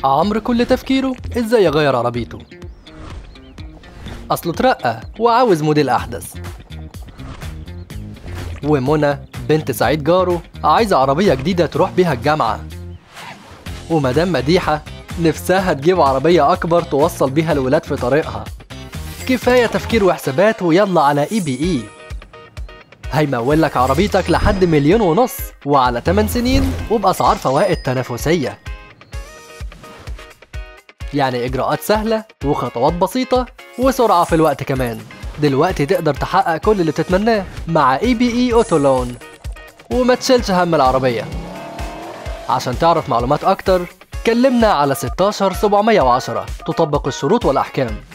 عمرو كل تفكيره ازاي يغير عربيته اصله اترقى وعاوز موديل احدث ومنى بنت سعيد جاره عايزة عربية جديدة تروح بيها الجامعة ومدام مديحة نفسها تجيب عربية أكبر توصل بيها الولاد في طريقها كفاية تفكير وحسابات ويلا على اي بي اي هيمول لك عربيتك لحد مليون ونص وعلى 8 سنين وبأسعار فوائد تنافسية يعني إجراءات سهلة وخطوات بسيطة وسرعة في الوقت كمان دلوقتي تقدر تحقق كل اللي بتتمناه مع اي بي اي اوتو لون وما تشيلش هم العربية عشان تعرف معلومات أكتر كلمنا على 16 710 تطبق الشروط والأحكام